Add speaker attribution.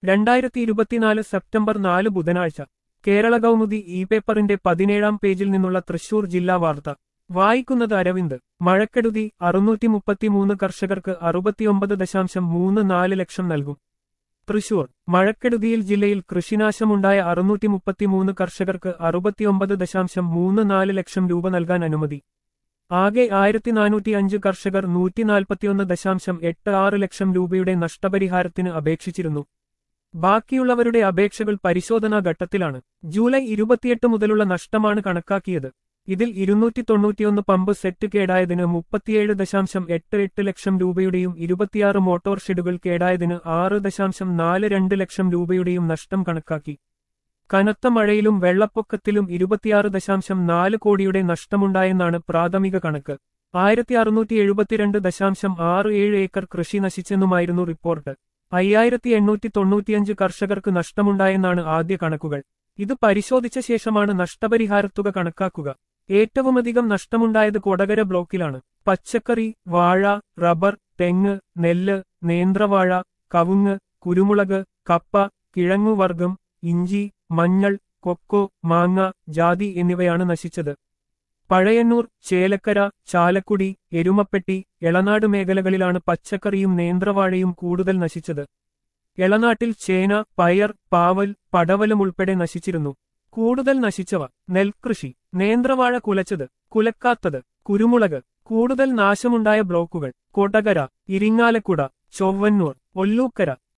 Speaker 1: രണ്ടായിരത്തി ഇരുപത്തിനാല് സെപ്റ്റംബർ നാല് ബുധനാഴ്ച കേരള കൗമുദി ഇ പേപ്പറിന്റെ പതിനേഴാം പേജിൽ നിന്നുള്ള തൃശൂർ ജില്ലാ വാർത്ത വായിക്കുന്നത് അരവിന്ദ് മഴക്കെടുതി അറുന്നൂറ്റി മുപ്പത്തിമൂന്ന് കർഷകർക്ക് അറുപത്തിയൊമ്പത് ദശാംശം മൂന്ന് നാല് ലക്ഷം നൽകും തൃശൂർ മഴക്കെടുതിയിൽ ജില്ലയിൽ കൃഷിനാശമുണ്ടായ അറുന്നൂറ്റി മുപ്പത്തിമൂന്ന് കർഷകർക്ക് അറുപത്തിയൊമ്പത് ദശാംശം മൂന്ന് നാല് ലക്ഷം രൂപ നൽകാൻ അനുമതി ആകെ ആയിരത്തി നാനൂറ്റി അഞ്ച് കർഷകർ നൂറ്റി നാൽപ്പത്തിയൊന്ന് ദശാംശം എട്ട് ആറ് ലക്ഷം രൂപയുടെ നഷ്ടപരിഹാരത്തിന് അപേക്ഷിച്ചിരുന്നു ബാക്കിയുള്ളവരുടെ അപേക്ഷകൾ പരിശോധനാ ഘട്ടത്തിലാണ് ജൂലൈ ഇരുപത്തിയെട്ട് മുതലുള്ള നഷ്ടമാണ് കണക്കാക്കിയത് ഇതിൽ ഇരുന്നൂറ്റി തൊണ്ണൂറ്റിയൊന്ന് പമ്പ് സെറ്റ് കേടായതിന് മുപ്പത്തിയേഴ് ദശാംശം എട്ട് എട്ട് ലക്ഷം രൂപയുടെയും ഇരുപത്തിയാറ് മോട്ടോർ ഷെഡുകൾ കേടായതിന് ആറ് ദശാംശം നാല് രണ്ട് ലക്ഷം രൂപയുടെയും നഷ്ടം കണക്കാക്കി കനത്ത മഴയിലും വെള്ളപ്പൊക്കത്തിലും ഇരുപത്തിയാറ് ദശാംശം നാല് കോടിയുടെ നഷ്ടമുണ്ടായെന്നാണ് പ്രാഥമിക കണക്ക് ആയിരത്തി അറുന്നൂറ്റി എഴുപത്തിരണ്ട് ദശാംശം ആറ് ഏഴ് ഏക്കർ കൃഷി നശിച്ചെന്നുമായിരുന്നു റിപ്പോർട്ട് അയ്യായിരത്തി എണ്ണൂറ്റി തൊണ്ണൂറ്റിയഞ്ച് കർഷകർക്ക് നഷ്ടമുണ്ടായെന്നാണ് ആദ്യ കണക്കുകൾ ഇത് പരിശോധിച്ച ശേഷമാണ് നഷ്ടപരിഹാരത്തുക കണക്കാക്കുക ഏറ്റവുമധികം നഷ്ടമുണ്ടായത് കൊടകര ബ്ലോക്കിലാണ് പച്ചക്കറി വാഴ റബ്ബർ തെങ്ങ് നെല്ല് നേന്ത്രവാഴ കവുങ്ങ് കുരുമുളക് കപ്പ കിഴങ്ങുവർഗം ഇഞ്ചി മഞ്ഞൾ കൊക്കോ മാങ്ങ ജാതി എന്നിവയാണ് നശിച്ചത് പഴയന്നൂർ ചേലക്കര ചാലക്കുടി എരുമപ്പെട്ടി എളനാട് മേഖലകളിലാണ് പച്ചക്കറിയും നേന്ത്രവാഴയും കൂടുതൽ നശിച്ചത് എളനാട്ടിൽ ചേന പയർ പാവൽ പടവലം ഉൾപ്പെടെ നശിച്ചിരുന്നു കൂടുതൽ നശിച്ചവ നെൽകൃഷി നേന്ത്രവാഴ കുലച്ചത് കുലക്കാത്തത് കുരുമുളക് കൂടുതൽ നാശമുണ്ടായ ബ്ലോക്കുകൾ കൊടകര ഇരിങ്ങാലക്കുട ചൊവ്വന്നൂർ ഒല്ലൂക്കര